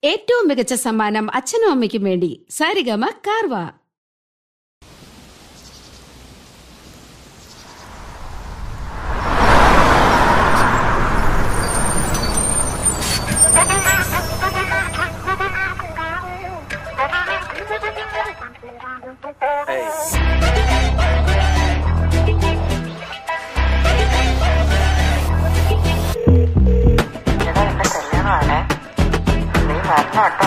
ഏറ്റവും മികച്ച സമ്മാനം അച്ഛനും അമ്മയ്ക്കും വേണ്ടി സാരിഗമ കാർവ എടാ എന്റെ കല്യാണമാണേ നീ വരണം കേട്ടോ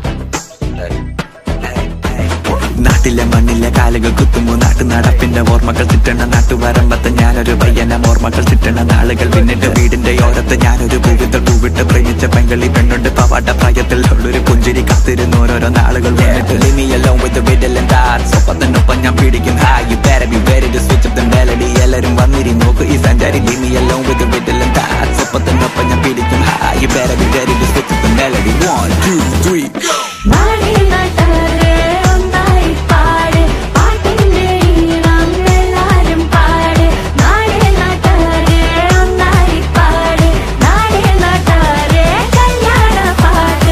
നാട്ടിലെ മണ്ണിലെ കാലുകൾ കുത്തുമോ നാട്ടു നടപ്പിന്റെ ഓർമ്മകൾ തിട്ടണ നാട്ടുവരമ്പത്ത് ഞാനൊരു പയ്യന ഓർമ്മകൾ തിട്ടണ നാളുകൾ പിന്നിട്ട് വീടിന്റെ ഓരത്ത് ഞാനൊരു പൂവിത്തൽ പൂവിട്ട് പ്രേമിച്ച പെങ്കളി പെണ്ണുണ്ട് പവാട്ട പ്രായത്തിൽ ഉള്ളൊരു പുഞ്ചിരി കാത്തിരുന്ന് ഓരോരോ നാളുകൾ വന്നിട്ട് Leave me alone with the riddle and dots ഒപ്പത്തിനൊപ്പം ഞാൻ പിടിക്കും high you better be ready to switch up the melody എല്ലാരും വന്നിരി നോക്ക് ഈ സഞ്ചാരി Leave me alone with the riddle and dots ഒപ്പത്തിനൊപ്പം ഞാൻ പിടിക്കും high you better be ready to switch up the melody one two three നാടേ നാട്ടാരെ ഒന്നായി പാട് പാട്ടിന്റെ ഈണം എല്ലാരും പാട് നാടേ നാട്ടാരെ ഒന്നായി പാട് നാടേ നാട്ടാരെ കല്യാണ പാട്ട്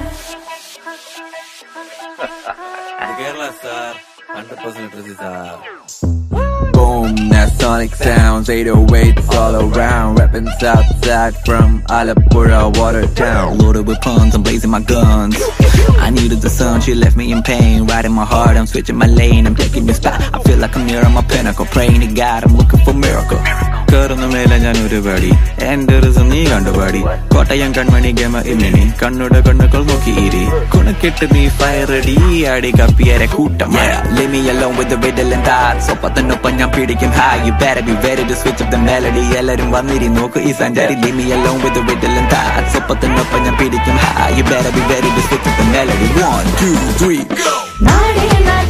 Kerala star, 100% literacy star. Boom, that sonic sounds, 808s all around. Rapping Southside from Alapura, Watertown. Loaded with puns, I'm blazing my guns. I needed the sun, she left me in pain. Right in my heart, I'm switching my lane, I'm taking this spot. I feel like I'm near on my pinnacle, praying to God, I'm looking for miracle. കയറുന്ന മേലെ ഞാൻ ഒരു പടി എന്റെ rhizome നീ കണ്ടുപാടി കോട്ടയം കൺമണി ഗമ ഇമ്മിണി കണ്ണുടെ കണ്ണുകൾ നോക്കിയിരി കുണക്കെട്ട് നീ ഫയറടി അടി കപ്പിയരെ കൂട്ടം Leave me alone with the riddle and dots ഒപ്പത്തിനൊപ്പം ഞാൻ പിടിക്കും high You better be ready to switch up the melody എല്ലാരും വന്നിരി നോക്ക് ഈ സഞ്ചാരി Leave me alone with the riddle and dots ഒപ്പത്തിനൊപ്പം ഞാൻ പിടിക്കും high You better be ready to switch up the melody One, two, three, go! നാടേ നാട്ടാരെ